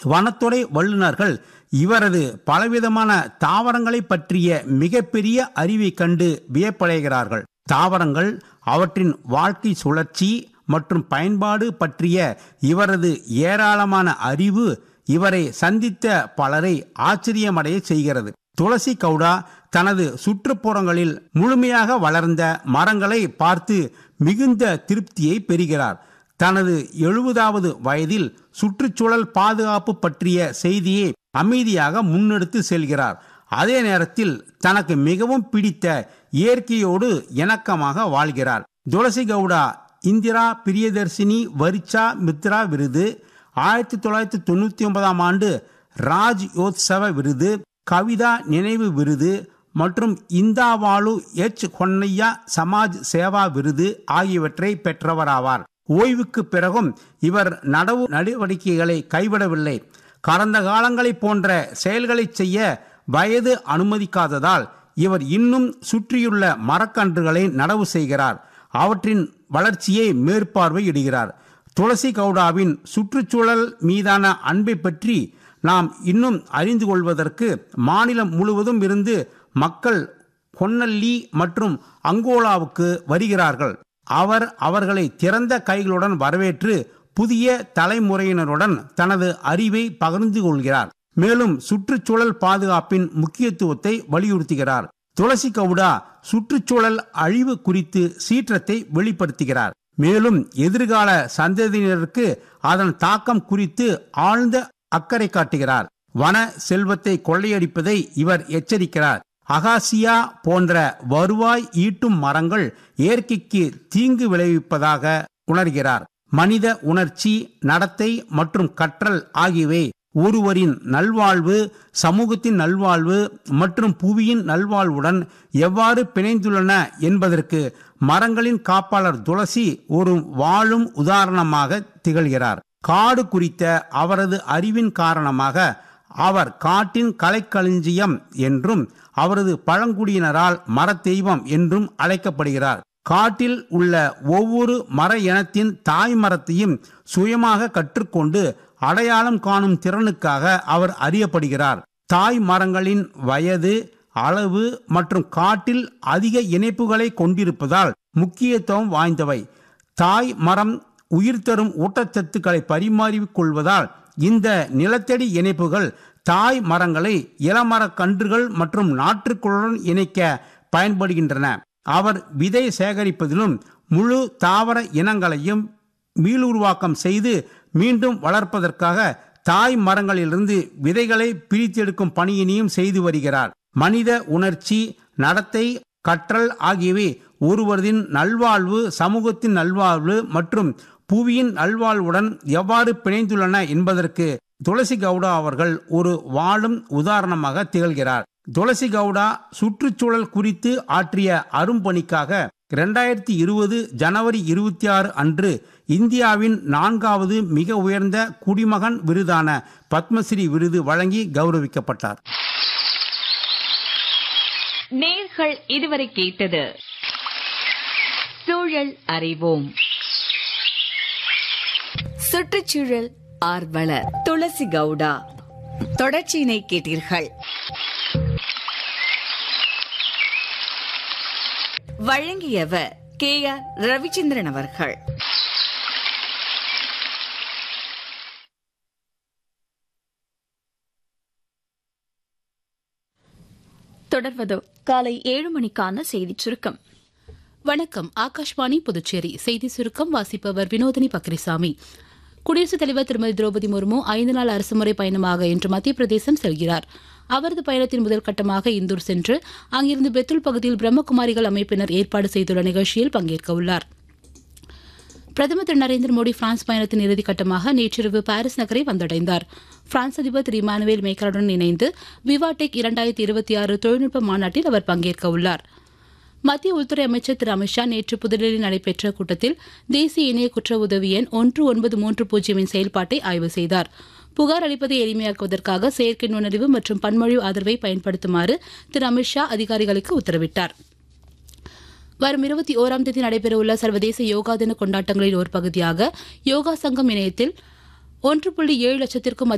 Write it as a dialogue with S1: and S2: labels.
S1: வனத்துறை வல்லுநர்கள் இவரது பலவிதமான தாவரங்களை பற்றிய மிகப்பெரிய அறிவை கண்டு வியப்படைகிறார்கள் தாவரங்கள் அவற்றின் வாழ்க்கை சுழற்சி மற்றும் பயன்பாடு பற்றிய இவரது ஏராளமான அறிவு இவரை சந்தித்த பலரை ஆச்சரியமடைய செய்கிறது துளசி கவுடா தனது சுற்றுப்புறங்களில் முழுமையாக வளர்ந்த மரங்களை பார்த்து மிகுந்த திருப்தியை பெறுகிறார் தனது எழுபதாவது வயதில் சுற்றுச்சூழல் பாதுகாப்பு பற்றிய செய்தியை அமைதியாக முன்னெடுத்து செல்கிறார் அதே நேரத்தில் தனக்கு மிகவும் பிடித்த இயற்கையோடு இணக்கமாக வாழ்கிறார் துளசி கவுடா இந்திரா பிரியதர்சினி வரிச்சா மித்ரா விருது ஆயிரத்தி தொள்ளாயிரத்தி தொண்ணூத்தி ஒன்பதாம் ஆண்டு ராஜ் யோத்சவ விருது கவிதா நினைவு விருது மற்றும் இந்தாவாலு எச் பொன்னையா சமாஜ் சேவா விருது ஆகியவற்றை பெற்றவராவார் ஓய்வுக்கு பிறகும் இவர் நடவு நடவடிக்கைகளை கைவிடவில்லை கடந்த காலங்களைப் போன்ற செயல்களை செய்ய வயது அனுமதிக்காததால் இவர் இன்னும் சுற்றியுள்ள மரக்கன்றுகளை நடவு செய்கிறார் அவற்றின் வளர்ச்சியை மேற்பார்வையிடுகிறார் துளசி கவுடாவின் சுற்றுச்சூழல் மீதான அன்பை பற்றி நாம் இன்னும் அறிந்து கொள்வதற்கு மாநிலம் முழுவதும் இருந்து மக்கள் பொன்னல்லி மற்றும் அங்கோலாவுக்கு வருகிறார்கள் அவர் அவர்களை திறந்த கைகளுடன் வரவேற்று புதிய தலைமுறையினருடன் தனது அறிவை பகிர்ந்து கொள்கிறார் மேலும் சுற்றுச்சூழல் பாதுகாப்பின் முக்கியத்துவத்தை வலியுறுத்துகிறார் துளசி கவுடா சுற்றுச்சூழல் அழிவு குறித்து சீற்றத்தை வெளிப்படுத்துகிறார் மேலும் எதிர்கால சந்ததியினருக்கு அதன் தாக்கம் குறித்து ஆழ்ந்த அக்கறை காட்டுகிறார் வன செல்வத்தை கொள்ளையடிப்பதை இவர் எச்சரிக்கிறார் அகாசியா போன்ற வருவாய் ஈட்டும் மரங்கள் இயற்கைக்கு தீங்கு விளைவிப்பதாக உணர்கிறார் மனித உணர்ச்சி நடத்தை மற்றும் கற்றல் ஆகியவை ஒருவரின் நல்வாழ்வு சமூகத்தின் நல்வாழ்வு மற்றும் புவியின் நல்வாழ்வுடன் எவ்வாறு பிணைந்துள்ளன என்பதற்கு மரங்களின் காப்பாளர் துளசி ஒரு வாழும் உதாரணமாக திகழ்கிறார் காடு குறித்த அவரது அறிவின் காரணமாக அவர் காட்டின் கலைக்களஞ்சியம் என்றும் அவரது பழங்குடியினரால் மரத்தெய்வம் என்றும் அழைக்கப்படுகிறார் காட்டில் உள்ள ஒவ்வொரு மர இனத்தின் தாய் மரத்தையும் சுயமாக கற்றுக்கொண்டு அடையாளம் காணும் திறனுக்காக அவர் அறியப்படுகிறார் தாய் மரங்களின் வயது அளவு மற்றும் காட்டில் அதிக இணைப்புகளை கொண்டிருப்பதால் முக்கியத்துவம் வாய்ந்தவை தாய் மரம் உயிர் தரும் ஊட்டச்சத்துக்களை பரிமாறிக் கொள்வதால் இந்த நிலத்தடி இணைப்புகள் தாய் மரங்களை இளமரக் கன்றுகள் மற்றும் நாற்றுக்களுடன் இணைக்க பயன்படுகின்றன அவர் விதை சேகரிப்பதிலும் முழு தாவர இனங்களையும் மீளுருவாக்கம் செய்து மீண்டும் வளர்ப்பதற்காக தாய் மரங்களிலிருந்து விதைகளை பிரித்தெடுக்கும் பணியினையும் செய்து வருகிறார் மனித உணர்ச்சி நடத்தை கற்றல் ஆகியவை ஒருவரின் நல்வாழ்வு சமூகத்தின் நல்வாழ்வு மற்றும் புவியின் நல்வாழ்வுடன் எவ்வாறு பிணைந்துள்ளன என்பதற்கு துளசி கவுடா அவர்கள் ஒரு வாழும் உதாரணமாக திகழ்கிறார் துளசி கவுடா சுற்றுச்சூழல் குறித்து ஆற்றிய அரும்பணிக்காக இரண்டாயிரத்தி இருபது ஜனவரி இருபத்தி ஆறு அன்று இந்தியாவின் நான்காவது மிக உயர்ந்த குடிமகன் விருதான பத்மஸ்ரீ விருது வழங்கி கௌரவிக்கப்பட்டார்
S2: நேர்கள் இதுவரை கேட்டது சூழல் அறிவோம் சுற்றுச்சூழல் ஆர்வலர் துளசி கவுடா தொடர்ச்சியினை கேட்டீர்கள் வழங்கியவர் கே ஆர் ரவிச்சந்திரன் அவர்கள்
S3: தொடர்வது காலை ஏழு மணிக்கான செய்திச் சுருக்கம்
S4: வணக்கம் ஆகாஷ்வாணி புதுச்சேரி செய்தி சுருக்கம் வாசிப்பவர் வினோதினி பக்ரிசாமி குடியரசுத் தலைவர் திருமதி திரௌபதி முர்மு ஐந்து நாள் அரசுமுறை பயணமாக இன்று மத்திய பிரதேசம் செல்கிறார் அவரது பயணத்தின் முதல் கட்டமாக இந்தூர் சென்று அங்கிருந்து பெத்துல் பகுதியில் பிரம்மகுமாரிகள் அமைப்பினர் ஏற்பாடு செய்துள்ள நிகழ்ச்சியில் பங்கேற்க உள்ளார் பிரதமர் திரு நரேந்திர மோடி பிரான்ஸ் பயணத்தின் இறுதிக்கட்டமாக நேற்றிரவு பாரிஸ் நகரை வந்தடைந்தார் பிரான்ஸ் அதிபர் திரு இமானுவேல் மேக்கருடன் இணைந்து விவாடெக் இரண்டாயிரத்தி இருபத்தி ஆறு தொழில்நுட்ப மாநாட்டில் அவர் பங்கேற்க உள்ளார் மத்திய உள்துறை அமைச்சர் திரு அமித்ஷா நேற்று புதுடெல்லியில் நடைபெற்ற கூட்டத்தில் தேசிய இணைய குற்ற உதவி எண் ஒன்று ஒன்பது மூன்று பூஜ்ஜியமின் செயல்பாட்டை ஆய்வு செய்தார் புகார் அளிப்பதை எளிமையாக்குவதற்காக செயற்கை நுண்ணறிவு மற்றும் பன்மொழி ஆதரவை பயன்படுத்துமாறு திரு அமித்ஷா அதிகாரிகளுக்கு உத்தரவிட்டார் வரும் இருபத்தி ஓராம் தேதி நடைபெறவுள்ள சர்வதேச யோகா தின கொண்டாட்டங்களின் ஒரு பகுதியாக யோகா சங்கம் இணையத்தில் ஒன்று புள்ளி ஏழு லட்சத்திற்கும்